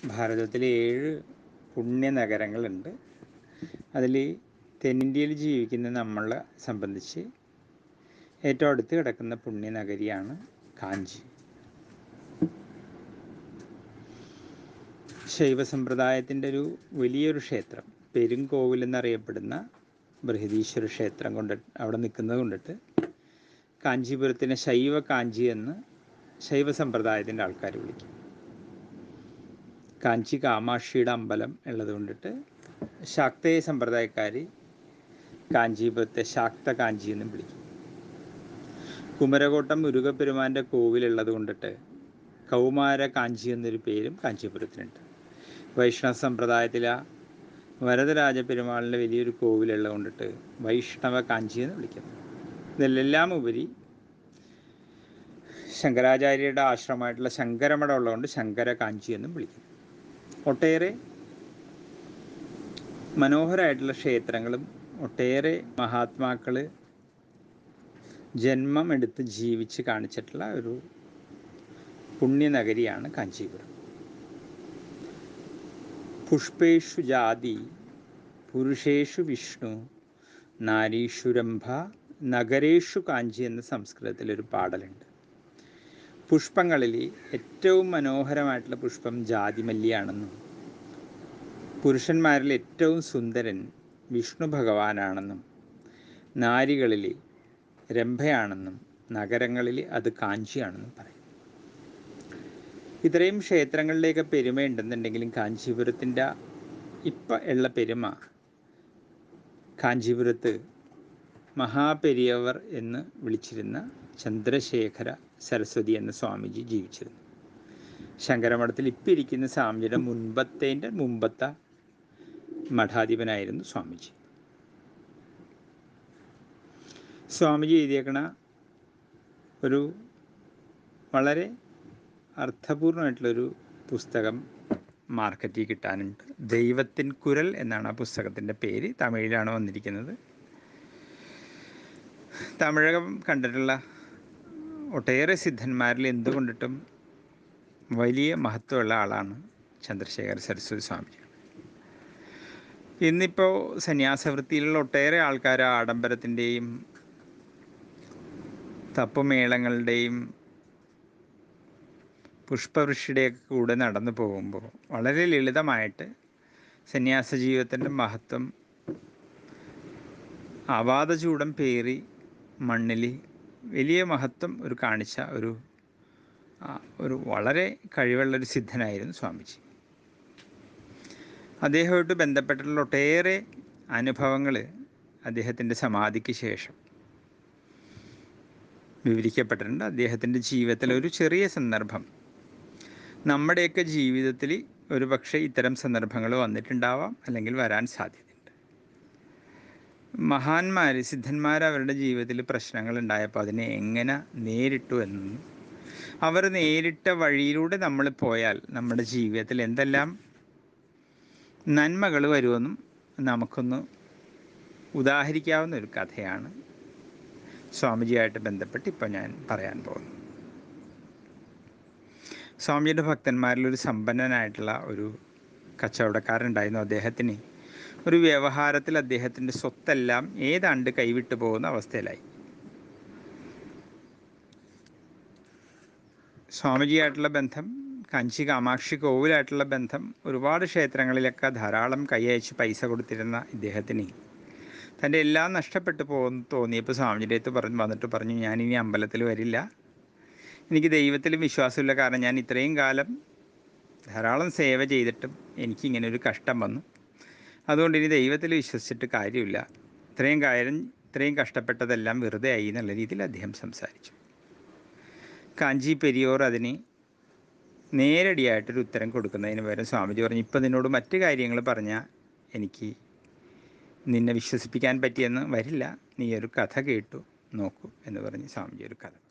ഭാരതത്തിൽ ഏഴ് പുണ്യ നഗരങ്ങളുണ്ട് അതിൽ തെന്നിന്ത്യയിൽ ജീവിക്കുന്ന നമ്മളെ സംബന്ധിച്ച് ഏറ്റവും അടുത്ത് കിടക്കുന്ന പുണ്യ നഗരിയാണ് കാഞ്ചി ശൈവ സമ്പ്രദായത്തിൻ്റെ ഒരു വലിയൊരു ക്ഷേത്രം പെരുങ്കോവിൽ എന്നറിയപ്പെടുന്ന ബൃഹദീശ്വര ക്ഷേത്രം കൊണ്ട് അവിടെ നിൽക്കുന്നത് കൊണ്ടിട്ട് കാഞ്ചീപുരത്തിനെ ശൈവ കാഞ്ചി എന്ന് ശൈവ സമ്പ്രദായത്തിൻ്റെ ആൾക്കാർ വിളിക്കും കാഞ്ചി കാമാക്ഷിയുടെ അമ്പലം ഉള്ളത് കൊണ്ടിട്ട് ശാക്തേയ സമ്പ്രദായക്കാർ കാഞ്ചീപുരത്തെ ശാക്ത കാഞ്ചി എന്നും വിളിക്കും കുമരകോട്ടം മുരുകപ്പെരുമാൻ്റെ കോവിലുള്ളത് കൊണ്ടിട്ട് കൗമാര കാഞ്ചി എന്നൊരു പേരും കാഞ്ചീപുരത്തിനുണ്ട് വൈഷ്ണവ സമ്പ്രദായത്തിലെ വരദരാജ പെരുമാളിൻ്റെ വലിയൊരു കോവിലുള്ളത് കൊണ്ടിട്ട് വൈഷ്ണവ കാഞ്ചി എന്ന് വിളിക്കുന്നു ഇതിലെല്ലാം ഉപരി ശങ്കരാചാര്യരുടെ ആശ്രമമായിട്ടുള്ള ശങ്കരമഠം ഉള്ളതുകൊണ്ട് ശങ്കര കാഞ്ചി എന്നും വിളിക്കുന്നു ഒട്ടേറെ മനോഹരമായിട്ടുള്ള ക്ഷേത്രങ്ങളും ഒട്ടേറെ മഹാത്മാക്കൾ ജന്മം എടുത്ത് ജീവിച്ച് കാണിച്ചിട്ടുള്ള ഒരു പുണ്യനഗരിയാണ് കാഞ്ചീപുരം പുഷ്പേഷു ജാതി പുരുഷേഷു വിഷ്ണു നാരീഷു രംഭ നഗരേഷു കാഞ്ചി എന്ന സംസ്കൃതത്തിലൊരു പാടലുണ്ട് പുഷ്പങ്ങളിൽ ഏറ്റവും മനോഹരമായിട്ടുള്ള പുഷ്പം ജാതിമല്ലിയാണെന്നും പുരുഷന്മാരിൽ ഏറ്റവും സുന്ദരൻ വിഷ്ണു ഭഗവാനാണെന്നും നാരികളിൽ രംഭയാണെന്നും നഗരങ്ങളിൽ അത് കാഞ്ചിയാണെന്നും പറയും ഇത്രയും ക്ഷേത്രങ്ങളിലേക്ക് പെരുമയുണ്ടെന്നുണ്ടെങ്കിലും കാഞ്ചീപുരത്തിൻ്റെ ഇപ്പം ഉള്ള പെരുമ കാഞ്ചീപുരത്ത് മഹാപെരിയവർ എന്ന് വിളിച്ചിരുന്ന ചന്ദ്രശേഖര സരസ്വതി എന്ന സ്വാമിജി ജീവിച്ചിരുന്നു ശങ്കരമഠത്തിൽ ഇപ്പം ഇരിക്കുന്ന സ്വാമിജിയുടെ മുൻപത്തേൻ്റെ മുമ്പത്തെ മഠാധിപനായിരുന്നു സ്വാമിജി സ്വാമിജി എഴുതിയേക്കണ ഒരു വളരെ അർത്ഥപൂർണമായിട്ടുള്ളൊരു പുസ്തകം മാർക്കറ്റിൽ കിട്ടാനുണ്ട് ദൈവത്തിൻ കുരൽ എന്നാണ് ആ പുസ്തകത്തിൻ്റെ പേര് തമിഴിലാണ് വന്നിരിക്കുന്നത് തമിഴകം കണ്ടിട്ടുള്ള ഒട്ടേറെ സിദ്ധന്മാരിൽ എന്തുകൊണ്ടിട്ടും വലിയ മഹത്വമുള്ള ആളാണ് ചന്ദ്രശേഖര സരസ്വതി സ്വാമി ഇന്നിപ്പോൾ സന്യാസവൃത്തിയിലുള്ള ഒട്ടേറെ ആൾക്കാർ ആഡംബരത്തിൻ്റെയും തപ്പുമേളങ്ങളുടെയും പുഷ്പവൃഷിയുടെയൊക്കെ കൂടെ നടന്നു പോകുമ്പോൾ വളരെ ലളിതമായിട്ട് സന്യാസ ജീവിതത്തിൻ്റെ മഹത്വം അവാദചൂടം പേറി മണ്ണിൽ വലിയ മഹത്വം ഒരു കാണിച്ച ഒരു ഒരു വളരെ കഴിവുള്ളൊരു സിദ്ധനായിരുന്നു സ്വാമിജി അദ്ദേഹമായിട്ട് ബന്ധപ്പെട്ടിട്ടുള്ള ഒട്ടേറെ അനുഭവങ്ങൾ അദ്ദേഹത്തിൻ്റെ സമാധിക്ക് ശേഷം വിവരിക്കപ്പെട്ടിട്ടുണ്ട് അദ്ദേഹത്തിൻ്റെ ജീവിതത്തിലെ ഒരു ചെറിയ സന്ദർഭം നമ്മുടെയൊക്കെ ജീവിതത്തിൽ ഒരു പക്ഷേ ഇത്തരം സന്ദർഭങ്ങൾ വന്നിട്ടുണ്ടാവാം അല്ലെങ്കിൽ വരാൻ സാധ്യതയുണ്ട് മഹാന്മാർ സിദ്ധന്മാർ അവരുടെ ജീവിതത്തിൽ പ്രശ്നങ്ങൾ ഉണ്ടായപ്പോൾ അതിനെ എങ്ങനെ നേരിട്ടു എന്നും അവർ നേരിട്ട വഴിയിലൂടെ നമ്മൾ പോയാൽ നമ്മുടെ ജീവിതത്തിൽ എന്തെല്ലാം നന്മകൾ വരുമെന്നും നമുക്കൊന്ന് ഉദാഹരിക്കാവുന്ന ഒരു കഥയാണ് സ്വാമിജിയായിട്ട് ബന്ധപ്പെട്ട് ഇപ്പോൾ ഞാൻ പറയാൻ പോകുന്നു സ്വാമിജിയുടെ ഭക്തന്മാരിൽ ഒരു സമ്പന്നനായിട്ടുള്ള ഒരു കച്ചവടക്കാരുണ്ടായിരുന്നു അദ്ദേഹത്തിന് ഒരു വ്യവഹാരത്തിൽ അദ്ദേഹത്തിൻ്റെ സ്വത്തെല്ലാം ഏതാണ്ട് കൈവിട്ടു പോകുന്ന അവസ്ഥയിലായി സ്വാമിജിയായിട്ടുള്ള ബന്ധം കാഞ്ചി കാമാക്ഷി കോവിലായിട്ടുള്ള ബന്ധം ഒരുപാട് ക്ഷേത്രങ്ങളിലൊക്കെ ധാരാളം കൈയച്ച് പൈസ കൊടുത്തിരുന്ന ഇദ്ദേഹത്തിന് തൻ്റെ എല്ലാം നഷ്ടപ്പെട്ടു പോകുന്നു തോന്നിയപ്പോൾ സ്വാമിജിയുടെ അടുത്ത് പറഞ്ഞു വന്നിട്ട് പറഞ്ഞു ഞാനിനി അമ്പലത്തിൽ വരില്ല എനിക്ക് ദൈവത്തിലും വിശ്വാസമില്ല കാരണം ഞാൻ ഇത്രയും കാലം ധാരാളം സേവ ചെയ്തിട്ടും എനിക്കിങ്ങനെ ഒരു കഷ്ടം വന്നു അതുകൊണ്ട് ഇനി ദൈവത്തിൽ വിശ്വസിച്ചിട്ട് കാര്യമില്ല ഇത്രയും കാര്യം ഇത്രയും കഷ്ടപ്പെട്ടതെല്ലാം വെറുതെ ആയി എന്നുള്ള രീതിയിൽ അദ്ദേഹം സംസാരിച്ചു കാഞ്ചി പെരിയോർ അതിന് നേരടിയായിട്ടൊരു ഉത്തരം കൊടുക്കുന്നതിന് പകരം സ്വാമിജി പറഞ്ഞു ഇപ്പം നിന്നോട് മറ്റു കാര്യങ്ങൾ പറഞ്ഞാൽ എനിക്ക് നിന്നെ വിശ്വസിപ്പിക്കാൻ പറ്റിയെന്ന് വരില്ല നീ ഒരു കഥ കേട്ടു നോക്കൂ എന്ന് പറഞ്ഞ് സ്വാമിജി ഒരു കഥ